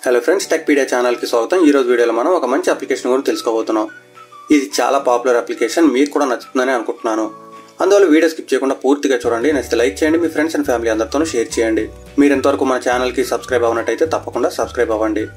hello friends Techpedia ఛానల్కి స్వాగతం ఈ రోజు వీడియోలో మనం ఒక మంచి అప్లికేషన్ గురించి తెలుసుకోబోతున్నాం ఇది చాలా పాపులర్ అప్లికేషన్ మీకు కూడా నచ్చుతుందని అనుకుంటున్నాను అందువల్ల వీడియో స్కిప్ చేయకుండా పూర్తిగా చూడండి నచ్చితే లైక్ చేయండి మీ ఫ్రెండ్స్ అండ్ ఫ్యామిలీ అందరితోనూ షేర్ చేయండి మీరు ఎంతవరకు మన ఛానల్కి సబ్స్క్రైబ్ అవ్వనట్టయితే తప్పకుండా సబ్స్క్రైబ్ అవ్వండి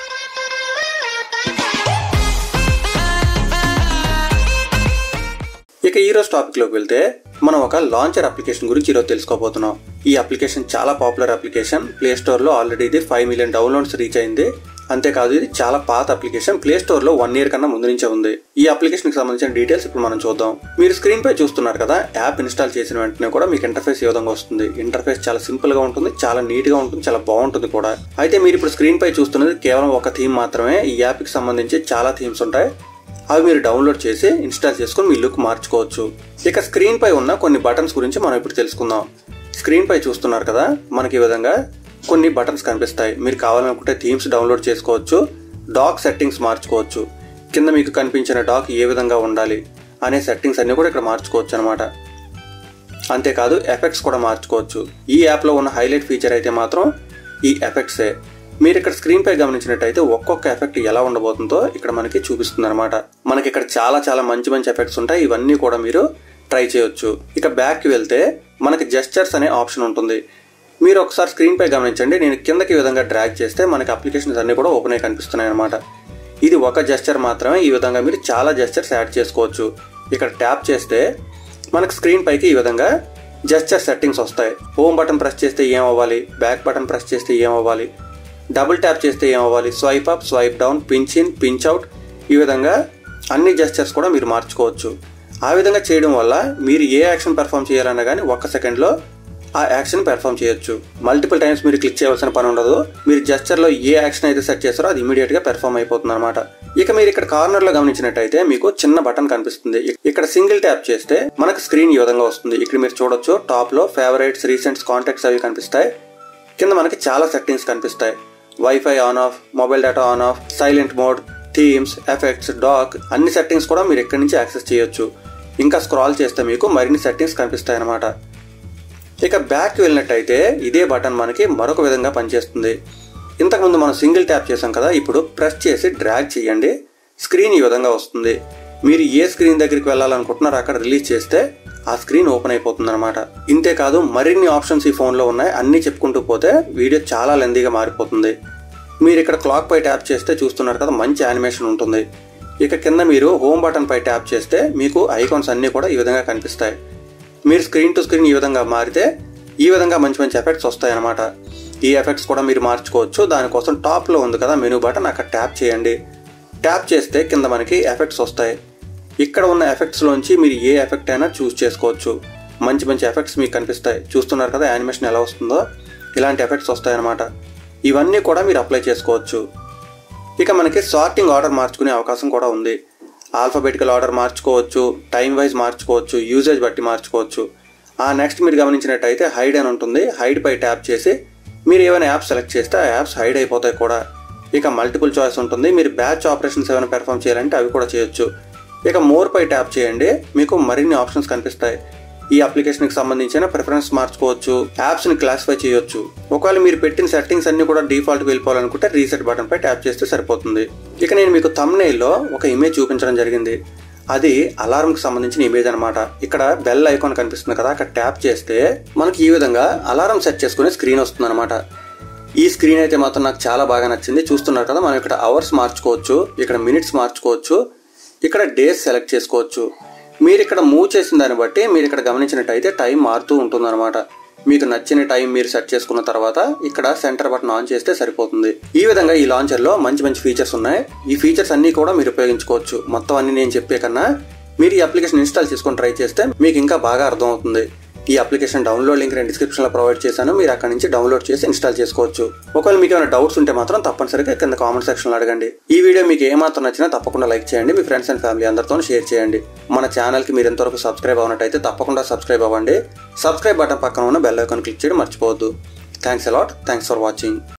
ఇక ఈ రోజు టాపిక్ లోకి వెళ్తే మనం ఒక లాంచర్ అప్లికేషన్ గురించి ఈరోజు తెలుసుకోబోతున్నాం ఈ అప్లికేషన్ చాలా పాపులర్ అప్లికేషన్ ప్లే స్టోర్ లో ఆల్రెడీ ఇది ఫైవ్ మిలియన్ డౌన్లోడ్స్ రీచ్ అయింది అంతేకాదు ఇది చాలా పాత అప్లికేషన్ ప్లే స్టోర్ లో వన్ ఇయర్ కన్నా ముందు నుంచే ఉంది ఈ అప్లికేషన్ కి సంబంధించిన డీటెయిల్స్ ఇప్పుడు మనం చూద్దాం మీరు స్క్రీన్ పై చూస్తున్నారు కదా యాప్ ఇన్స్టాల్ చేసిన వెంటనే కూడా మీకు ఇంటర్ఫేస్ ఏ విధంగా వస్తుంది ఇంటర్ఫేస్ చాలా సింపుల్ గా ఉంటుంది చాలా నీట్ గా ఉంటుంది చాలా బాగుంటుంది కూడా అయితే మీరు ఇప్పుడు స్క్రీన్ పై చూస్తున్నది కేవలం ఒక థీమ్ మాత్రమే ఈ యాప్ కి సంబంధించి చాలా థీమ్స్ ఉంటాయి అవి మీరు డౌన్లోడ్ చేసి ఇన్స్టాల్ చేసుకుని మీ లుక్ మార్చుకోవచ్చు ఇక స్క్రీన్ పై ఉన్న కొన్ని బటన్స్ గురించి మనం ఇప్పుడు తెలుసుకుందాం స్క్రీన్ పై చూస్తున్నారు కదా మనకి ఈ విధంగా కొన్ని బటన్స్ కనిపిస్తాయి మీరు కావాలనుకుంటే థీమ్స్ డౌన్లోడ్ చేసుకోవచ్చు డాక్ సెట్టింగ్స్ మార్చుకోవచ్చు కింద మీకు కనిపించిన డాక్ ఏ విధంగా ఉండాలి అనే సెట్టింగ్స్ అన్ని కూడా ఇక్కడ మార్చుకోవచ్చు అనమాట అంతేకాదు ఎఫెక్ట్స్ కూడా మార్చుకోవచ్చు ఈ యాప్లో ఉన్న హైలైట్ ఫీచర్ అయితే మాత్రం ఈ ఎఫెక్ట్సే మీరు ఇక్కడ స్క్రీన్ పై గమనించినట్టయితే ఒక్కొక్క ఎఫెక్ట్ ఎలా ఉండబోతుందో ఇక్కడ మనకి చూపిస్తుంది అనమాట మనకి ఇక్కడ చాలా చాలా మంచి మంచి ఎఫెక్ట్స్ ఉంటాయి ఇవన్నీ కూడా మీరు ట్రై చేయొచ్చు ఇక బ్యాక్కి వెళ్తే మనకి జెస్చర్స్ అనే ఆప్షన్ ఉంటుంది మీరు ఒకసారి స్క్రీన్ పై గమనించండి నేను కిందకి ఈ విధంగా డ్రాగ్ చేస్తే మనకి అప్లికేషన్స్ అన్ని కూడా ఓపెన్ అయి కనిపిస్తున్నాయి అనమాట ఇది ఒక జెస్చర్ మాత్రమే ఈ విధంగా మీరు చాలా జెస్చర్స్ యాడ్ చేసుకోవచ్చు ఇక్కడ ట్యాప్ చేస్తే మనకి స్క్రీన్ పైకి ఈ విధంగా జెస్చర్ సెట్టింగ్స్ వస్తాయి హోమ్ బటన్ ప్రెస్ చేస్తే ఏం అవ్వాలి బ్యాక్ బటన్ ప్రెస్ చేస్తే ఏం అవ్వాలి డబుల్ ట్యాప్ చేస్తే ఏం అవ్వాలి swipe up swipe down pinch in pinch out ఈ విధంగా అన్ని జెస్చర్స్ కూడా మీరు మార్చుకోవచ్చు ఆ విధంగా చేయడం వల్ల మీరు ఏ యాక్షన్ పెర్ఫామ్ చేయాలన్నా కానీ ఒక్క సెకండ్లో ఆ యాక్షన్ పెర్ఫామ్ చేయొచ్చు మల్టిపుల్ టైమ్స్ మీరు క్లిక్ చేయవలసిన పని ఉండదు మీరు జెస్చర్లో ఏ యాక్షన్ అయితే సెట్ చేస్తారో అది ఇమీడియట్ గా పెర్ఫామ్ అయిపోతుంది అనమాట ఇక మీరు ఇక్కడ కార్నర్ లో గమనించినట్టయితే మీకు చిన్న బటన్ కనిపిస్తుంది ఇక్కడ సింగిల్ ట్యాప్ చేస్తే మనకు స్క్రీన్ ఈ విధంగా వస్తుంది ఇక్కడ మీరు చూడొచ్చు టాప్ లో ఫేవరెట్స్ రీసెంట్స్ కాంటాక్ట్స్ అవి కనిపిస్తాయి కింద మనకి చాలా సెట్టింగ్స్ కనిపిస్తాయి wifi on off mobile data on off silent mode themes effects dock అన్ని సెట్టింగ్స్ కూడా మీరు ఎక్కడి నుంచి యాక్సెస్ చేయొచ్చు ఇంకా స్క్రాల్ చేస్తే మీకు మరిన్ని సెట్టింగ్స్ కనిపిస్తాయి అనమాట ఇక బ్యాక్ వెళ్ళినట్టయితే ఇదే బటన్ మనకి మరొక విధంగా పనిచేస్తుంది ఇంతకుముందు మనం సింగిల్ ట్యాప్ చేసాం కదా ఇప్పుడు ప్రెస్ చేసి డ్రాగ్ చేయండి స్క్రీన్ ఈ విధంగా వస్తుంది మీరు ఏ స్క్రీన్ దగ్గరికి వెళ్ళాలనుకుంటున్నారో అక్కడ రిలీజ్ చేస్తే ఆ స్క్రీన్ ఓపెన్ అయిపోతుంది అనమాట ఇంతేకాదు మరిన్ని ఆప్షన్స్ ఈ ఫోన్లో ఉన్నాయి అన్ని చెప్పుకుంటూ పోతే వీడియో చాలా లెందీగా మారిపోతుంది మీరు ఇక్కడ క్లాక్ పై ట్యాప్ చేస్తే చూస్తున్నారు కదా మంచి యానిమేషన్ ఉంటుంది ఇక కింద మీరు హోమ్ బటన్ పై ట్యాప్ చేస్తే మీకు ఐకాన్స్ అన్ని కూడా ఈ విధంగా కనిపిస్తాయి మీరు స్క్రీన్ టు స్క్రీన్ ఈ విధంగా మారితే ఈ విధంగా మంచి మంచి ఎఫెక్ట్స్ వస్తాయి అనమాట ఈ ఎఫెక్ట్స్ కూడా మీరు మార్చుకోవచ్చు దానికోసం టాప్లో ఉంది కదా మెనూ బటన్ అక్కడ ట్యాప్ చేయండి ట్యాప్ చేస్తే కింద మనకి ఎఫెక్ట్స్ వస్తాయి ఇక్కడ ఉన్న ఎఫెక్ట్స్లోంచి మీరు ఏ ఎఫెక్ట్ అయినా చూస్ చేసుకోవచ్చు మంచి మంచి ఎఫెక్ట్స్ మీకు కనిపిస్తాయి చూస్తున్నారు కదా యానిమేషన్ ఎలా వస్తుందో ఇలాంటి ఎఫెక్ట్స్ వస్తాయి అనమాట ఇవన్నీ కూడా మీరు అప్లై చేసుకోవచ్చు ఇక మనకి సార్టింగ్ ఆర్డర్ మార్చుకునే అవకాశం కూడా ఉంది ఆల్ఫాబెటికల్ ఆర్డర్ మార్చుకోవచ్చు టైం వైజ్ మార్చుకోవచ్చు యూజేజ్ బట్టి మార్చుకోవచ్చు ఆ నెక్స్ట్ మీరు గమనించినట్టయితే హైడ్ అని ఉంటుంది హైడ్ పై ట్యాప్ చేసి మీరు ఏమైనా యాప్స్ సెలెక్ట్ చేస్తే ఆ యాప్స్ హైడ్ అయిపోతాయి కూడా ఇక మల్టిపుల్ చాయిస్ ఉంటుంది మీరు బ్యాచ్ ఆపరేషన్స్ ఏమైనా పెర్ఫామ్ చేయాలంటే అవి కూడా చేయొచ్చు ఇక మోర్ పై ట్యాప్ చేయండి మీకు మరిన్ని ఆప్షన్స్ కనిపిస్తాయి ఈ అప్లికేషన్ కి సంబంధించిన ప్రిఫరెన్స్ మార్చుకోవచ్చు యాప్స్ ని క్లాసిఫై చేయొచ్చు ఒకవేళ మీరు పెట్టిన సెట్టింగ్స్ అన్ని కూడా డిఫాల్ట్ వెళ్ళిపోవాలనుకుంటే రీసెట్ బటన్ పై ట్యాప్ చేస్తే సరిపోతుంది ఇక నేను మీకు లో ఒక ఇమేజ్ చూపించడం జరిగింది అది అలారం కి సంబంధించిన ఇమేజ్ అనమాట ఇక్కడ బెల్ ఐకాన్ కనిపిస్తుంది కదా అక్కడ ట్యాప్ చేస్తే మనకి ఈ విధంగా అలారం సెట్ చేసుకునే స్క్రీన్ వస్తుంది అనమాట ఈ స్క్రీన్ అయితే మాత్రం నాకు చాలా బాగా నచ్చింది చూస్తున్నారు కదా మనం ఇక్కడ అవర్స్ మార్చుకోవచ్చు ఇక్కడ మినిట్స్ మార్చుకోవచ్చు ఇక్కడ డేస్ సెలెక్ట్ చేసుకోవచ్చు మీరు ఇక్కడ మూవ్ చేసిన దాన్ని బట్టి మీరు ఇక్కడ గమనించినట్టయితే టైం మారుతూ ఉంటుందన్నమాట మీకు నచ్చిన టైం మీరు సెట్ చేసుకున్న తర్వాత ఇక్కడ సెంటర్ బటన్ ఆన్ చేస్తే సరిపోతుంది ఈ విధంగా ఈ లాంచర్ లో మంచి మంచి ఫీచర్స్ ఉన్నాయి ఈ ఫీచర్స్ అన్ని కూడా మీరు ఉపయోగించుకోవచ్చు మొత్తం అన్ని నేను చెప్పే కన్నా మీరు ఈ అప్లికేషన్ ఇన్స్టాల్ చేసుకొని ట్రై చేస్తే మీకు ఇంకా బాగా అర్థం అవుతుంది ఈ అప్లికేషన్ డౌన్లోడ్ లింక్ నేను డిస్క్రిప్షన్ లో ప్రొవైడ్ చేశాను మీరు అక్కడ నుంచి డౌన్లోడ్ చేసి ఇన్స్టాల్ చేసుకోవచ్చు ఒకవేళ మీకు ఏమైనా డౌట్స్ ఉంటే మాత్రం తప్పనిసరిగా కింద కామెంట్ సెక్షన్ లో అడగండి ఈ వీడియో మీకు ఏమాత్రం నచ్చినా తప్పకుండా లైక్ చేయండి మీ ఫ్రెండ్స్ అండ్ ఫ్యామిలీ అందరితో షేర్ చేయండి మన ఛానల్ కి మీరు ఎంతవరకు సబ్స్క్రైబ్ అవ్వనట్టయితే తప్పకుండా సబ్స్క్రైబ్ అవ్వండి సబ్స్క్రైబ్ బటన్ పక్కన ఉన్న బెల్ ఐకాన్ క్లిక్ చేయడం మర్చిపోవద్దు thanks a lot thanks for watching